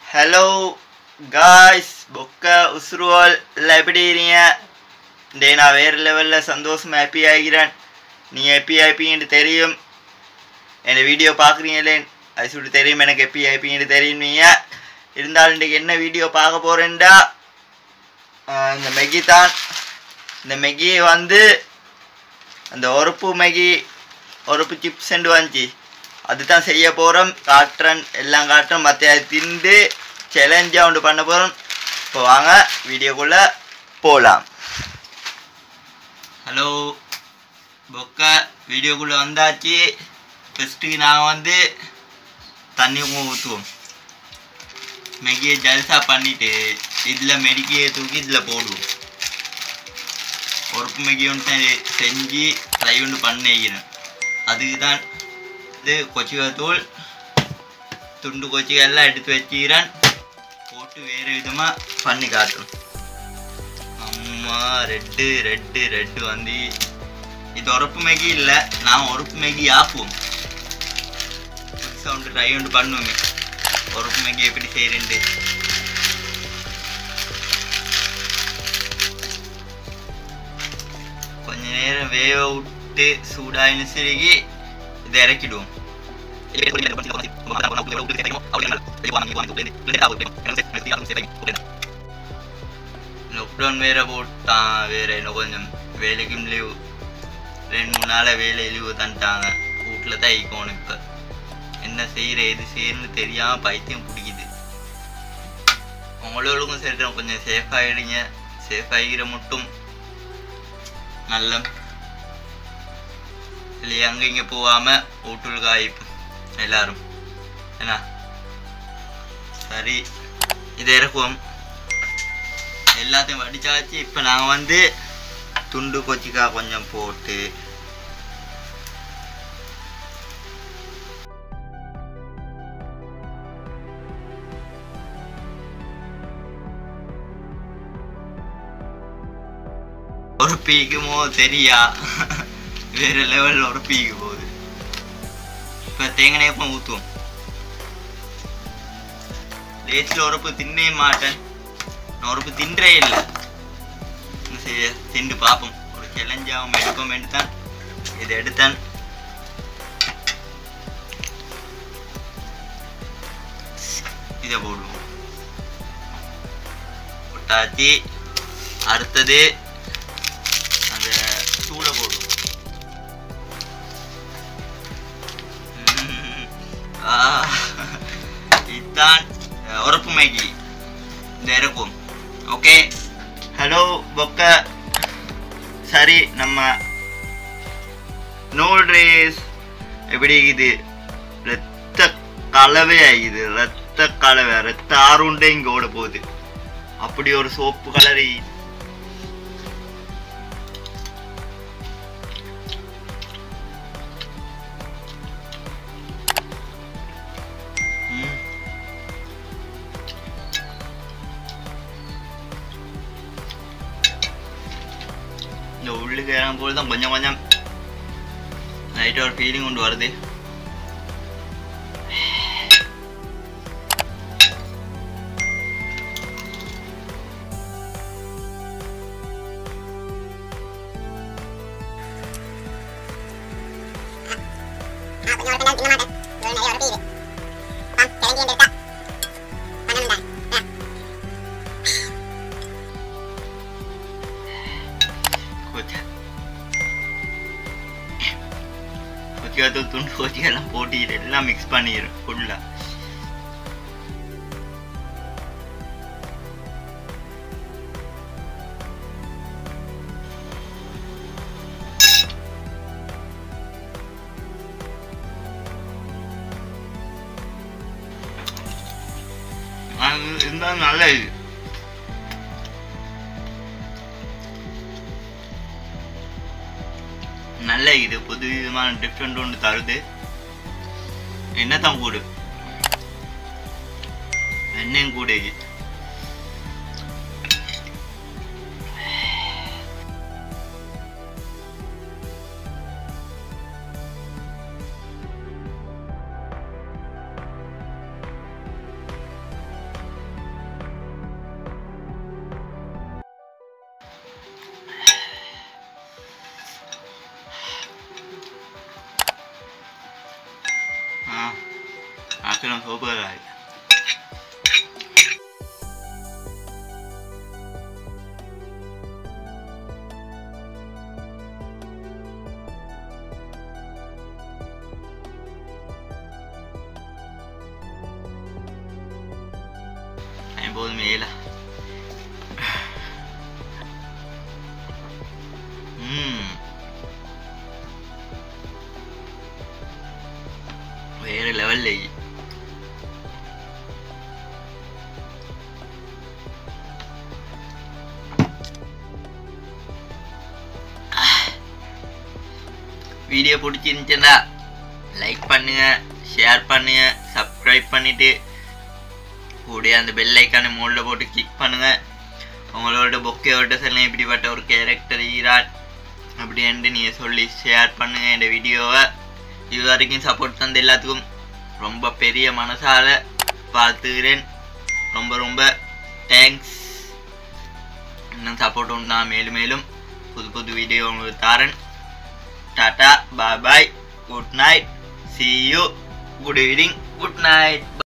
Hello guys பொக்க உசுருவால் எல்லாம் எப்படி இருக்கீங்க டே நான் வேறு லெவலில் சந்தோஷமா ஹாப்பி ஆகிறேன் நீ ஹாப்பி ஹாப்பின்னு தெரியும் என்னை வீடியோ பார்க்குறீங்களே அது சொல்லிட்டு தெரியும் எனக்கு ஹாப்பி ஹாப்பின்னு தெரியும் நீங்கள் இருந்தாலும் இன்றைக்கி என்ன வீடியோ பார்க்க போகிறேன்டா இந்த மெகி தான் இந்த மெகி வந்து அந்த உறுப்பு மெகி உறுப்பு சிப்ஸ் வந்துச்சு அதுதான் செய்ய போகிறோம் காட்டுறேன் எல்லாம் காட்டுறேன் மற்ற திண்டு சேலஞ்சாக ஒன்று பண்ண போகிறோம் இப்போ வாங்க வீடியோக்குள்ளே போகலாம் ஹலோ பொக்க வீடியோக்குள்ளே வந்தாச்சு ஃபஸ்ட்டு நான் வந்து தண்ணி ஊற்றுவோம் மெகியை ஜல்சா பண்ணிவிட்டு இதில் மெடிக்கையை தூக்கி இதில் போடுவோம் உறுப்பு மெகி ஒன்று செஞ்சு ஃப்ரை ஒன்று பண்ணிக்கிறேன் அதுக்கு தான் இது கொச்சிக்காத்தூள் துண்டு கொச்சிக்காய் எல்லாம் எடுத்து வச்சுக்கிறேன் போட்டு வேறு விதமாக பண்ணி காட்டும் அம்மா ரெட்டு ரெட்டு ரெட்டு வந்து இது உரப்பு மேகி இல்லை நான் உரப்பு மேகி ஆக்குவோம் புதுசாக ஒன்று ட்ரை ஒன்று பண்ணுவோமே உரப்பு மேகி எப்படி செய்கிறேன்ட்டு கொஞ்ச நேரம் வேக விட்டு சூடாயின்னு சிறுகி இதை இறக்கிடுவோம் லாக்டவுன் வேற போட்டான் வேற இன்னும் கொஞ்சம் வேலைக்கும் லீவ் ரெண்டு மூணு நாளாக வேலை லீவு தந்துட்டாங்க வீட்டில் தான் ஈக்கணும் இப்போ என்ன செய்கிற எது செய்யணும்னு தெரியாமல் பைத்தியம் பிடிக்குது உங்களுக்கும் சரி கொஞ்சம் சேஃப் ஆகிடுங்க சேஃப் ஆகிற மட்டும் நல்ல இல்லையா அங்கே இங்கே போகாமல் வீட்டுக்கு ஆயிப்போம் எல்லாரும் என்ன சரி இதை இறக்குவோம் எல்லாத்தையும் வடிச்சாச்சு இப்போ நாங்கள் வந்து துண்டு கொச்சிக்காய் கொஞ்சம் போட்டு ஒரு பீக்குமோ தெரியா வேற லெவலில் ஒரு பீக்கு போகுது இப்போ தேங்காய் எப்போ ஊற்றுவோம் லேசில் உரப்பு தின்னே மாட்டேன் நான் உரப்பு தின்றே இல்லை என்ன செய்ய திண்டு பார்ப்போம் ஒரு சேலஞ்சாகவும் எடுப்போம் எடுத்தான் இதை எடுத்தேன் இதை போடுவோம் போட்டாச்சு அடுத்தது அந்த சூடை போடுவோம் ம். ஆ, இதுதான் அஹ், உரப்பு மேகி இந்த இருக்கும் ஓகே ஹலோ பொக்க சரி நம்ம நூல்ரேஸ் எப்படி இது ரத்த கலவை ஆகிது ரத்த கலவை ரத்த ஆறுண்டே இங்கே ஓட போகுது அப்படி ஒரு சோப்பு கலர் ம் இந்த உள்ளுக்கு இறங்கும் போது தான் கொஞ்சம் கொஞ்சம் லைட்டாக ஒரு ஃபீலிங் கொண்டு வருது கொச்சிக்காத்தூள் துண்டு கொச்சிக்கெல்லாம் போட்டிட்டு எல்லாம் மிக்ஸ் பண்ணிடும் ஃபுல்லாக இருந்தாலும் நல்ல இது நல்ல இது புது விதமான டிஃப்ரெண்ட் ஒன்று தருது என்னத்தான் கூடு எண்ணெயும் கூட இது லக்கணம் சூப்பராக இருக்கு போதும் மேல ம் வேற லெவல்ல வீடியோ பிடிச்சிருந்துச்சுன்னா லைக் பண்ணுங்க ஷேர் பண்ணுங்க சப்ஸ்கிரைப் பண்ணிட்டு கூடிய அந்த பெல் ஐக்கானை மோடில் போட்டு கிளிக் பண்ணுங்க உங்களோட பொக்கையோட செல்லம் இப்படிப்பட்ட ஒரு கேரக்டர் ஈரான் அப்படின்ட்டு நீங்கள் சொல்லி ஷேர் பண்ணுங்க இந்த வீடியோவை இது வரைக்கும் சப்போர்ட் தந்த எல்லாத்துக்கும் ரொம்ப பெரிய மனசால வாழ்த்துகிறேன் ரொம்ப ரொம்ப தேங்க்ஸ் இன்னும் சப்போர்ட் உண்டா மேலும் மேலும் புது புது வீடியோ உங்களுக்கு தாரன் டாட்டா bye bye good night see you good evening good night